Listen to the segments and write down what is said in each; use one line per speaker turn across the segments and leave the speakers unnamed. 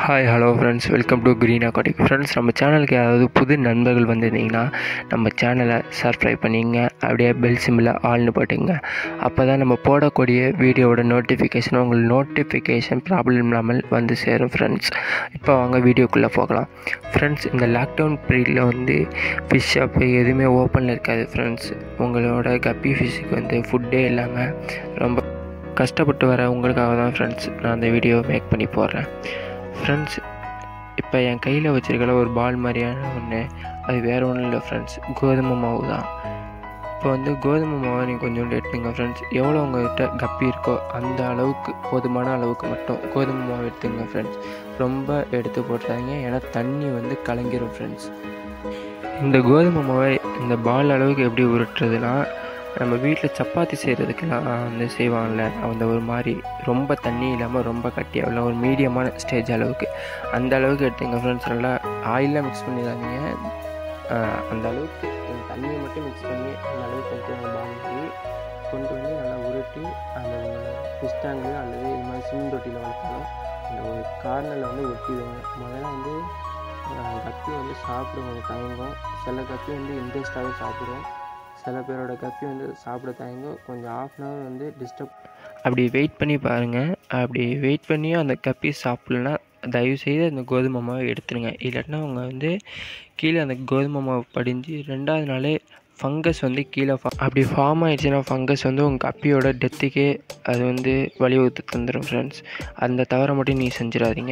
hi hello friends welcome to green aquatic friends நம்ம சேனலுக்கு யாராவது புது நண்பர்கள் வந்திருந்தீங்கன்னா நம்ம சேனலை சப்ஸ்கிரைப் பண்ணிங்க அப்படியே பெல் சிம்பிளை ஆல்னு போட்டுங்க அப்போ தான் நம்ம போடக்கூடிய வீடியோவோட நோட்டிஃபிகேஷன் உங்களுக்கு நோட்டிஃபிகேஷன் ப்ராப்ளம் இல்லாமல் வந்து சேரும் ஃப்ரெண்ட்ஸ் இப்போ வாங்க வீடியோக்குள்ளே போகலாம் ஃப்ரெண்ட்ஸ் இந்த லாக்டவுன் பீரியடில் வந்து ஃபிஷ் ஷாப்பு எதுவுமே ஓப்பனில் இருக்காது ஃப்ரெண்ட்ஸ் உங்களோட கப்பி ஃபிஷ்ஷுக்கு வந்து ஃபுட்டே இல்லாமல் ரொம்ப கஷ்டப்பட்டு வர உங்களுக்காக தான் ஃப்ரெண்ட்ஸ் நான் அந்த வீடியோ மேக் பண்ணி போடுறேன் ஃப்ரெண்ட்ஸ் இப்போ என் கையில் வச்சுருக்கிற ஒரு பால் மாதிரியான ஒன்று அது வேறு ஒன்றும் இல்லை ஃப்ரெண்ட்ஸ் கோதுமை மாவு தான் இப்போ வந்து கோதுமை மாவை நீங்கள் கொஞ்சோண்டு எடுத்துங்க ஃப்ரெண்ட்ஸ் எவ்வளோ உங்கள்கிட்ட கப்பி இருக்கோ அந்த அளவுக்கு போதுமான அளவுக்கு மட்டும் கோதுமை மாவு எடுத்துங்க ஃப்ரெண்ட்ஸ் ரொம்ப எடுத்து போட்டுறாதீங்க ஏன்னா தண்ணி வந்து கலங்கிரும் ஃப்ரெண்ட்ஸ் இந்த கோதுமை மாவை இந்த பால் அளவுக்கு எப்படி உருட்டுறதுனா நம்ம வீட்டில் சப்பாத்தி செய்கிறதுக்கெல்லாம் வந்து செய்வாங்கள்ல அந்த ஒரு மாதிரி ரொம்ப தண்ணி இல்லாமல் ரொம்ப கட்டியாக இல்லை ஒரு மீடியமான ஸ்டேஜ் அளவுக்கு அந்த அளவுக்கு எடுத்துங்க ஃப்ரெண்ட்ஸ் நல்லா ஆயிலாக மிக்ஸ் பண்ணிடாதீங்க அந்த அளவுக்கு தண்ணியை மட்டும் மிக்ஸ் பண்ணி அந்த அளவுக்கு எடுத்து வாங்கி கொண்டு வந்து நல்லா உருட்டி அந்த ஃபிஷ் டேங்க்லையோ அல்லது இது மாதிரி சிமெண்ட் தொட்டியில் வளர்த்தாலும் அந்த ஒரு கார்னரில் வந்து ஒட்டி வைங்க முதல்ல வந்து கப்பி வந்து சாப்பிடும் கொஞ்சம் தயங்கும் சில கப்பி வந்து இன்ட்ரெஸ்டாகவே சாப்பிடும் சில பேரோட கப்பி வந்து சாப்பிட தயங்கும் கொஞ்சம் ஆஃப் அன் ஹவர் வந்து டிஸ்டர்ப் அப்படி வெயிட் பண்ணி பாருங்கள் அப்படி வெயிட் பண்ணியும் அந்த கப்பி சாப்பிட்லன்னா தயவுசெய்து அந்த கோதுமை மாவை எடுத்துருங்க இல்லாட்டினா அவங்க வந்து கீழே அந்த கோதுமை மாவு படிஞ்சு ரெண்டாவது நாளே ஃபங்கஸ் வந்து கீழே ஃபா அப்படி ஃபார்ம் ஆகிடுச்சுன்னா ஃபங்கஸ் வந்து உங்கள் கப்பியோட டெத்துக்கே அது வந்து வழிவகுத்து தந்துடும் ஃப்ரெண்ட்ஸ் அந்த தவிர மட்டும் நீ செஞ்சிடாதீங்க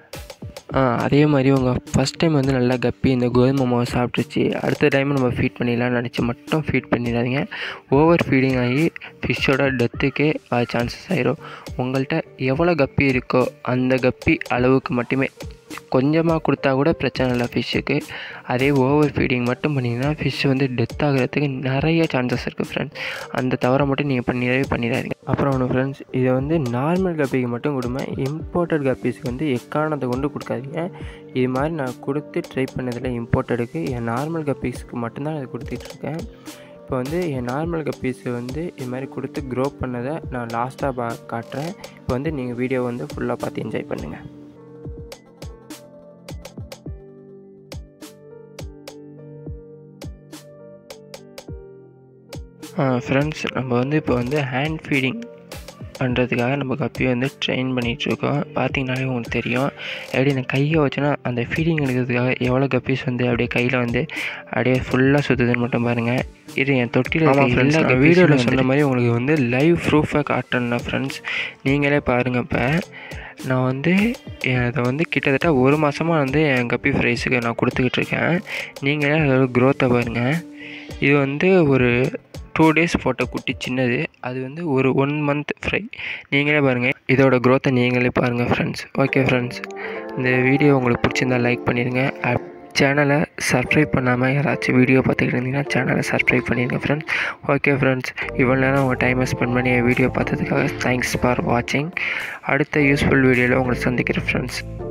அதே மாதிரி உங்கள் ஃபஸ்ட் டைம் வந்து நல்லா கப்பி இந்த கோதுமை மாவு சாப்பிட்டுச்சு அடுத்த டைம் நம்ம ஃபீட் பண்ணிடலாம்னு நினச்சி மட்டும் ஃபீட் பண்ணிடாதீங்க ஓவர் ஃபீடிங் ஆகி ஃபிஷ்ஷோட டெத்துக்கே அது சான்சஸ் ஆயிரும் உங்கள்கிட்ட எவ்வளோ கப்பி இருக்கோ அந்த கப்பி அளவுக்கு மட்டுமே கொஞ்சமாக கொடுத்தா கூட பிரச்சனை இல்லை ஃபிஷ்ஷுக்கு அதே ஓவர் ஃபீடிங் மட்டும் பண்ணிங்கன்னா ஃபிஷ் வந்து டெத் ஆகிறதுக்கு நிறைய சான்சஸ் இருக்குது ஃப்ரெண்ட்ஸ் அந்த தவிர மட்டும் நீங்கள் பண்ணிடவே பண்ணிடாதீங்க அப்புறம் ஒன்று ஃப்ரெண்ட்ஸ் இதை வந்து நார்மல் கப்பிக்கு மட்டும் கொடுமை இம்போர்ட்டட் கப்பீஸ்க்கு வந்து எக்காரணத்தை கொண்டு கொடுக்காதீங்க இது மாதிரி நான் கொடுத்து ட்ரை பண்ணதில் இம்போர்ட்டடுக்கு என் நார்மல் கப்பீஸ்க்கு மட்டும்தான் அதை கொடுத்துட்ருக்கேன் இப்போ வந்து என் நார்மல் கப்பீஸை வந்து இது மாதிரி கொடுத்து க்ரோ பண்ணதை நான் லாஸ்ட்டாக பா காட்டுறேன் இப்போ வந்து நீங்கள் வீடியோ வந்து ஃபுல்லாக பார்த்து என்ஜாய் பண்ணுங்கள் ஃப்ரெண்ட்ஸ் நம்ம வந்து இப்போ வந்து ஹேண்ட் ஃபீடிங் பண்ணுறதுக்காக நம்ம கப்பியை வந்து ட்ரெயின் பண்ணிகிட்ருக்கோம் பார்த்தீங்கனாலே உங்களுக்கு தெரியும் எப்படி நான் கையை வச்சேன்னா அந்த ஃபீடிங் எடுக்கிறதுக்காக எவ்வளோ கப்பீஸ் வந்து அப்படியே கையில் வந்து அப்படியே ஃபுல்லாக சுற்றுதுன்னு மட்டும் பாருங்கள் இது என் தொட்டியில் எல்லா வீடியோவில் சொன்ன மாதிரி உங்களுக்கு வந்து லைவ் ப்ரூஃபை காட்டுறேன்னா ஃப்ரெண்ட்ஸ் நீங்களே பாருங்கள் இப்போ நான் வந்து அதை வந்து கிட்டத்தட்ட ஒரு மாதமாக வந்து என் கப்பி ஃப்ரைஸுக்கு நான் கொடுத்துக்கிட்டு இருக்கேன் நீங்களே அதோட க்ரோத்தை பாருங்கள் இது வந்து ஒரு டூ டேஸ் போட்ட குட்டி சின்னது அது வந்து ஒரு ஒன் மந்த் ஃப்ரை நீங்களே பாருங்கள் இதோட க்ரோத்தை நீங்களே பாருங்கள் ஃப்ரெண்ட்ஸ் ஓகே ஃப்ரெண்ட்ஸ் இந்த வீடியோ உங்களுக்கு பிடிச்சிருந்தா லைக் பண்ணிடுங்க சேனலை சப்ஸ்கிரைப் பண்ணாமல் யாராச்சும் வீடியோ பார்த்துக்கிட்டு இருந்தீங்கன்னா சேனலை சப்ஸ்கிரைப் பண்ணிடுங்க ஃப்ரெண்ட்ஸ் ஓகே ஃப்ரெண்ட்ஸ் இவ்வளோ நேரம் உங்கள் டைமை ஸ்பெண்ட் பண்ணி வீடியோ பார்த்ததுக்காக தேங்க்ஸ் ஃபார் வாட்சிங் அடுத்த யூஸ்ஃபுல் வீடியோவில் உங்களை சந்திக்கிறேன் ஃப்ரெண்ட்ஸ்